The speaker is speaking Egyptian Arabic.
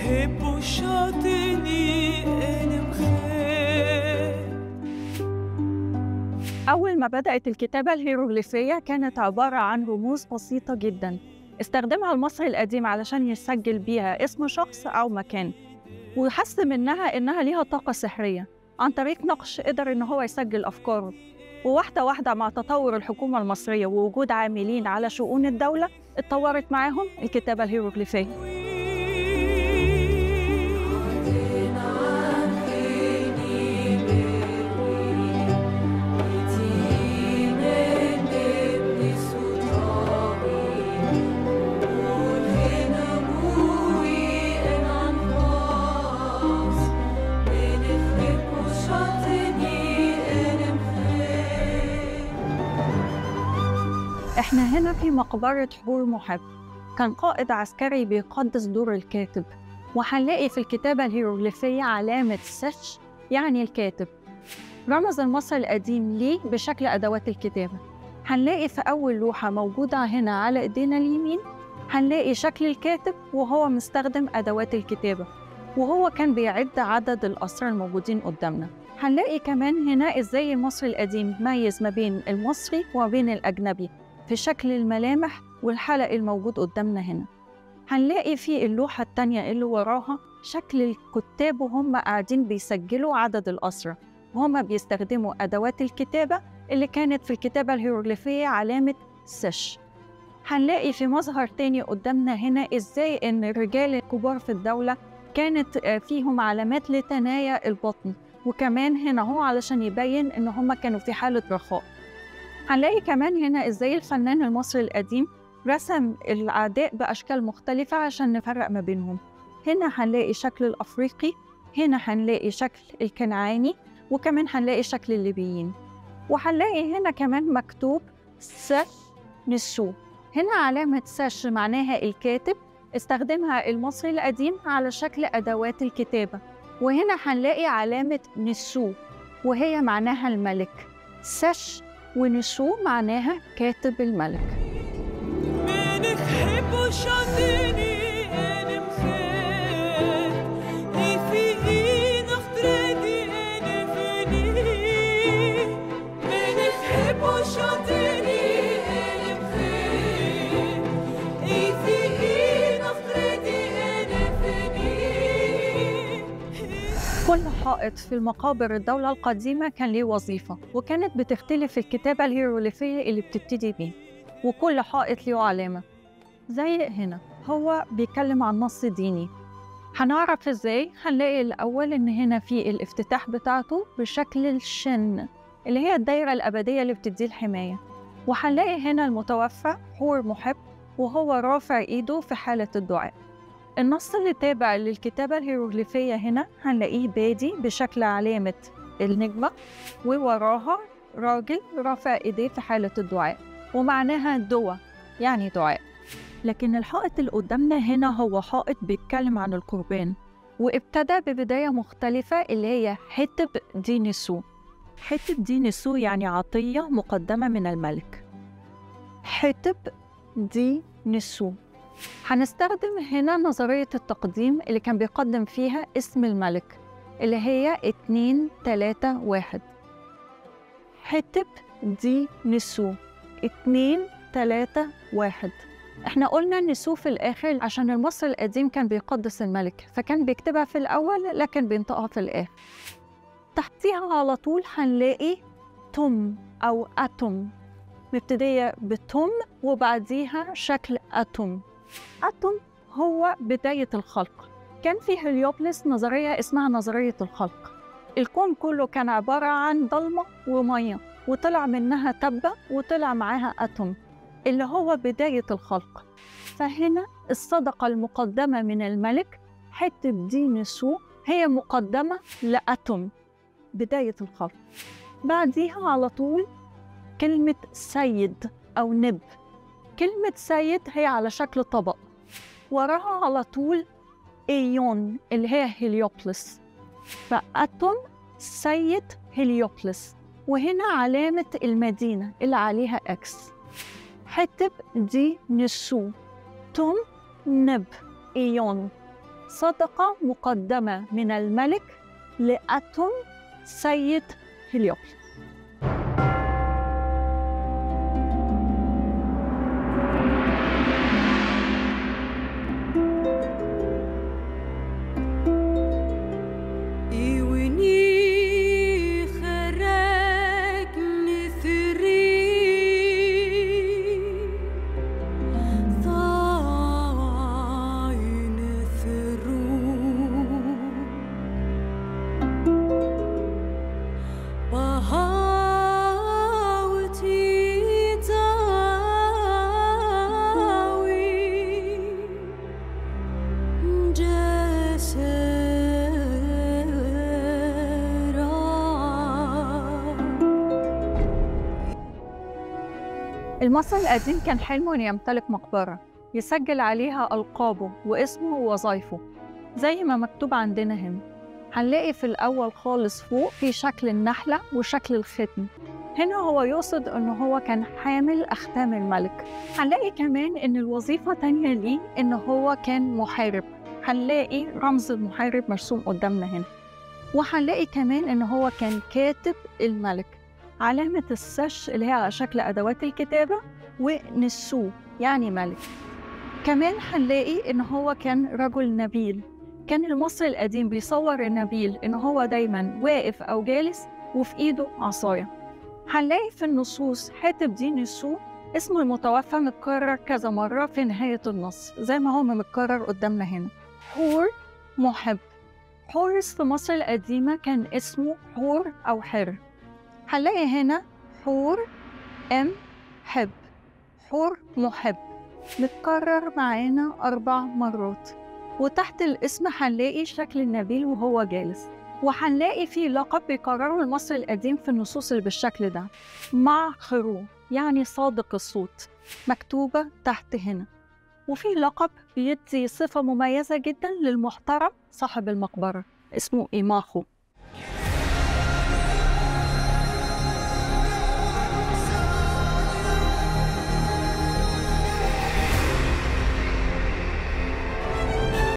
حبوا شاطني أنا مخاف أول ما بدأت الكتابة الهيروغليفية كانت عبارة عن رموز بسيطة جدا استخدمها المصري القديم علشان يسجل بيها اسم شخص أو مكان وحس منها إنها ليها طاقة سحرية عن طريق نقش قدر إن هو يسجل أفكاره وواحدة واحدة مع تطور الحكومة المصرية ووجود عاملين على شؤون الدولة اتطورت معاهم الكتابة الهيروغليفية احنا هنا في مقبرة حور محب كان قائد عسكري بيقدس دور الكاتب وهنلاقي في الكتابة الهيروغليفية علامة سش يعني الكاتب رمز المصري القديم ليه بشكل أدوات الكتابة هنلاقي في أول لوحة موجودة هنا على إيدينا اليمين هنلاقي شكل الكاتب وهو مستخدم أدوات الكتابة وهو كان بيعد عدد الأسرى الموجودين قدامنا هنلاقي كمان هنا إزاي المصري القديم ميز ما بين المصري وما بين الأجنبي في شكل الملامح والحلق الموجود قدامنا هنا هنلاقي في اللوحة التانية اللي وراها شكل الكتاب وهم قاعدين بيسجلوا عدد الأسرى وهم بيستخدموا أدوات الكتابة اللي كانت في الكتابة الهيروغليفية علامة سش هنلاقي في مظهر تاني قدامنا هنا إزاي إن الرجال الكبار في الدولة كانت فيهم علامات لتنايا البطن وكمان هنا هو علشان يبين إن هم كانوا في حالة رخاء هنلاقي كمان هنا ازاي الفنان المصري القديم رسم الأعداء بأشكال مختلفة عشان نفرق ما بينهم هنا هنلاقي شكل الأفريقي هنا هنلاقي شكل الكنعاني وكمان هنلاقي شكل الليبيين وهنلاقي هنا كمان مكتوب سش نسو هنا علامة سش معناها الكاتب استخدمها المصري القديم على شكل أدوات الكتابة وهنا هنلاقي علامة نسو وهي معناها الملك سش ونسو معناها كاتب الملك منك حبوا شاطني أنا مخاف في إيد أختردي أنا فيني منك حبوا شاطني أنا مخاف في إيد أختردي أنا فيني كل حائط في مقابر الدولة القديمة كان ليه وظيفة وكانت بتختلف الكتابة الهيروغليفية اللي بتبتدي بيه وكل حائط له علامة زي هنا هو بيتكلم عن نص ديني هنعرف ازاي هنلاقي الأول إن هنا في الافتتاح بتاعته بشكل الشن اللي هي الدايرة الأبدية اللي بتديه الحماية وهنلاقي هنا المتوفى حور محب وهو رافع إيده في حالة الدعاء النص اللي تابع للكتابة الهيروغليفية هنا هنلاقيه بادي بشكل علامة النجمة ووراها راجل رافع إيديه في حالة الدعاء ومعناها دوا يعني دعاء لكن الحائط اللي قدامنا هنا هو حائط بيتكلم عن القربان وابتدى ببداية مختلفة اللي هي حتب دي نسو حتب دي نسو يعني عطية مقدمة من الملك حتب دي نسو هنستخدم هنا نظرية التقديم اللي كان بيقدم فيها اسم الملك اللي هي اتنين تلاتة واحد حتب دي نسو اتنين تلاتة واحد احنا قلنا نسو في الآخر عشان المصري القديم كان بيقدس الملك فكان بيكتبها في الأول لكن بينطقها في الآخر تحتيها على طول هنلاقي تم أو أتم مبتدية بتم وبعديها شكل أتم أتم هو بداية الخلق كان في هليوبلس نظرية اسمها نظرية الخلق الكون كله كان عبارة عن ضلمة ومية وطلع منها تبة وطلع معاها أتم اللي هو بداية الخلق فهنا الصدقة المقدمة من الملك حتة دي نسو هي مقدمة لأتم بداية الخلق بعديها على طول كلمة سيد أو نب كلمة سيد هي على شكل طبق وراها على طول ايون اللي هي هيليوبلس فأتم سيد هيليوبلس وهنا علامة المدينة اللي عليها اكس حتب دي نسو توم نب ايون صدقة مقدمة من الملك لأتون سيد هليوبلس إيوني خرج نثري ضاي نثرو بهاوتي داوي جسرا المصري القديم كان حلمه إنه يمتلك مقبرة يسجل عليها ألقابه واسمه ووظايفه زي ما مكتوب عندنا هنا هنلاقي في الأول خالص فوق في شكل النحلة وشكل الختم هنا هو يقصد إنه هو كان حامل أختام الملك هنلاقي كمان إن الوظيفة تانية ليه إن هو كان محارب هنلاقي رمز المحارب مرسوم قدامنا هنا وهنلاقي كمان إن هو كان كاتب الملك علامة السش اللي هي على شكل أدوات الكتابة ونسو يعني ملك كمان هنلاقي إن هو كان رجل نبيل كان المصري القديم بيصور النبيل إن هو دايما واقف أو جالس وفي إيده عصاية هنلاقي في النصوص حاتب دي نسو اسمه المتوفى متكرر كذا مرة في نهاية النص زي ما هو متكرر قدامنا هنا حور محب حورس في مصر القديمة كان اسمه حور أو حر هنلاقي هنا حور ام حب حور محب متكرر معانا أربع مرات وتحت الاسم هنلاقي شكل النبيل وهو جالس وهنلاقي فيه لقب بيكرره المصري القديم في النصوص اللي بالشكل ده مع خرو يعني صادق الصوت مكتوبة تحت هنا وفي لقب بيدي صفة مميزة جدا للمحترم صاحب المقبرة اسمه إيماخو